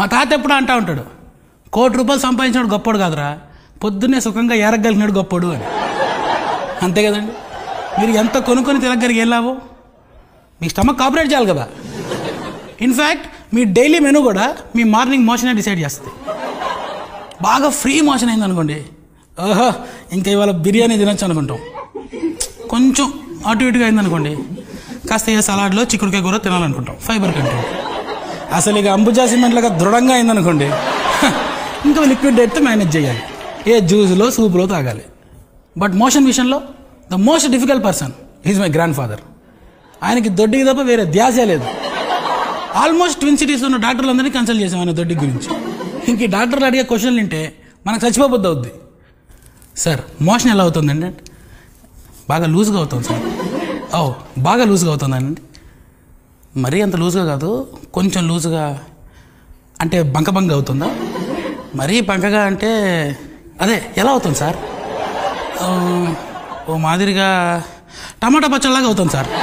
మా తాత ఎప్పుడు అంటా ఉంటాడు కోటి రూపాయలు సంపాదించినాడు గొప్పోడు కాదురా పొద్దున్నే సుఖంగా ఎరగలిగినాడు గొప్పోడు అని అంతే కదండి మీరు ఎంత కొనుక్కొని తిరగలిగి ఏం లాభం మీ స్టమక్ కాపరేట్ చేయాలి కదా ఇన్ఫ్యాక్ట్ మీ డైలీ మెనూ కూడా మీ మార్నింగ్ మోషనే డిసైడ్ చేస్తుంది బాగా ఫ్రీ మోషన్ అయింది అనుకోండి ఓహో ఇంకా ఇవాళ బిర్యానీ తినొచ్చు అనుకుంటాం కొంచెం అటు ఇటుగా అయింది అనుకోండి కాస్త ఏ సలాడ్లో చిక్కుడుకాయ కూర తినాలనుకుంటాం ఫైబర్ కంటెంట్ అసలు ఇక అంబుజా సిమెంట్లుగా దృఢంగా అయిందనుకోండి హ, ఇంకా లిక్విడ్ డేట్తో మేనేజ్ చేయాలి ఏ జ్యూస్లో సూప్లో తాగాలి బట్ మోషన్ విషయంలో the most difficult person is my grandfather ఆయనకి దొడ్డికి తప్ప వేరే ధ్యాసే లేదు ఆల్మోస్ట్ ట్విన్ సిటీస్ ఉన్న డాక్టర్లందరినీ కన్సల్ట్ చేసాం ఆయన దొడ్డి గురించి ఇంక ఈ డాక్టర్లు అడిగే క్వశ్చన్లు వింటే మనకు చచ్చిపోబుద్ది అవుద్ది సార్ మోషన్ ఎలా అవుతుందండి బాగా లూజ్గా అవుతుంది సార్ ఓ బాగా లూజ్గా అవుతుందండి మరీ అంత లూజ్గా కాదు కొంచెం లూజ్గా అంటే బంక బంక అవుతుందా మరీ బంకగా అంటే అదే ఎలా అవుతుంది సార్ ఆ, ఓ మాదిరిగా టమాటా పచ్చడిలాగా అవుతుంది సార్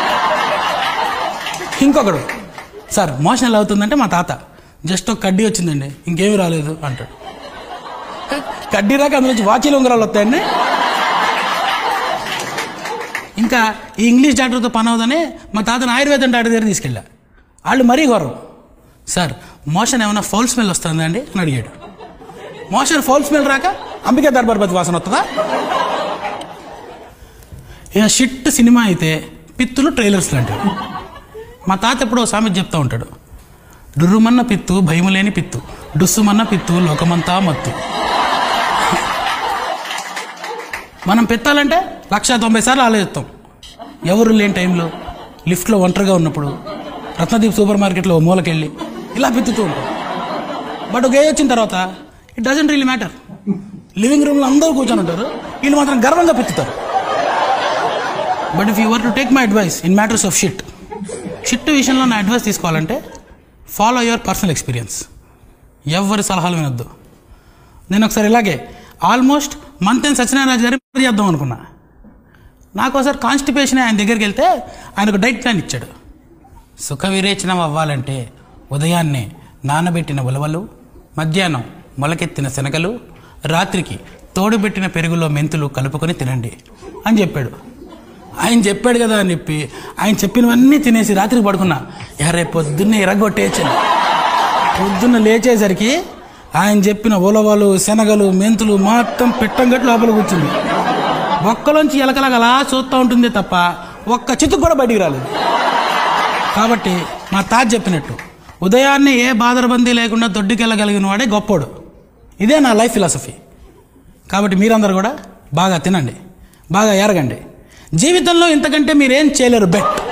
ఇంకొకడు సార్ మోషన్ ఎలా అవుతుందంటే మా తాత జస్ట్ ఒక కడ్డీ వచ్చిందండి ఇంకేమీ రాలేదు అంటాడు కడ్డీ రాక అందులో నుంచి వాచీలు ఉంగరాలు వస్తాయండి ఇంకా ఈ ఇంగ్లీష్ డాక్టర్తో పని అవుదని మా తాతను ఆయుర్వేదం డాక్టర్ దగ్గర తీసుకెళ్ళా వాళ్ళు మరీ ఘోరం సార్ మోషన్ ఏమైనా ఫౌల్ స్మెల్ వస్తుందండి అని అడిగాడు మోషన్ ఫౌల్ స్మెల్ రాక అంబికా దర్బార్పతి వాసన వస్తుందా ఇక షిట్ సినిమా అయితే పిత్తులు ట్రైలర్స్ లాంటివి మా తాత ఎప్పుడో సామెత చెప్తా ఉంటాడు డుర్రుమన్న పిత్తు భయము లేని పిత్తు డుస్సుమన్న పిత్తు లోకమంతా మత్తు మనం పెట్టాలంటే లక్ష తొంభై సార్లు ఆలోచిస్తాం ఎవరు లేని టైంలో లిఫ్ట్లో ఒంటరిగా ఉన్నప్పుడు రత్నదీప్ సూపర్ మార్కెట్లో ఓ మూలకెళ్ళి ఇలా పిత్తుతూ ఉంటాం బట్ ఒక ఏజ్ వచ్చిన తర్వాత it doesn't really matter living రూమ్లో అందరూ కూర్చొని ఉంటారు వీళ్ళు మాత్రం గర్వంగా పిత్తుతారు but if you were to take my advice in matters of shit shit విషయంలో నా అడ్వైస్ తీసుకోవాలంటే ఫాలో యువర్ పర్సనల్ ఎక్స్పీరియన్స్ ఎవరి సలహాలు వినొద్దు నేను ఒకసారి ఇలాగే ఆల్మోస్ట్ మంతెన్ సత్యనారాయణ గారి చేద్దాం అనుకున్నా నాకు ఒకసారి కాన్స్టిపేషన్ ఆయన దగ్గరికి వెళ్తే ఆయన ఒక డైట్ ప్లాన్ ఇచ్చాడు సుఖ విరేచనం అవ్వాలంటే ఉదయాన్నే నానబెట్టిన ఉలవలు మధ్యాహ్నం మొలకెత్తిన శనగలు రాత్రికి తోడుబెట్టిన పెరుగులో మెంతులు కలుపుకొని తినండి అని చెప్పాడు ఆయన చెప్పాడు కదా అని చెప్పి ఆయన చెప్పినవన్నీ తినేసి రాత్రికి పడుకున్నా ఇక రేపు పొద్దున్నే ఎరగొట్టేయచ్చండి పొద్దున్న లేచేసరికి ఆయన చెప్పిన ఉలవలు శనగలు మెంతులు మొత్తం పిట్టంగట్టు లోపల కూర్చుంది ఒక్కలోంచి ఎలకలాగా అలా చూస్తూ ఉంటుంది తప్ప ఒక్క చితుకు కూడా బయటికి రాలేదు కాబట్టి మా తాత చెప్పినట్టు ఉదయాన్నే ఏ బాధరబందీ లేకుండా దొడ్డుకెళ్ళగలిగిన వాడే గొప్పోడు ఇదే నా లైఫ్ ఫిలాసఫీ కాబట్టి మీరందరూ కూడా బాగా తినండి బాగా ఎరగండి జీవితంలో ఇంతకంటే మీరేం చేయలేరు బెట్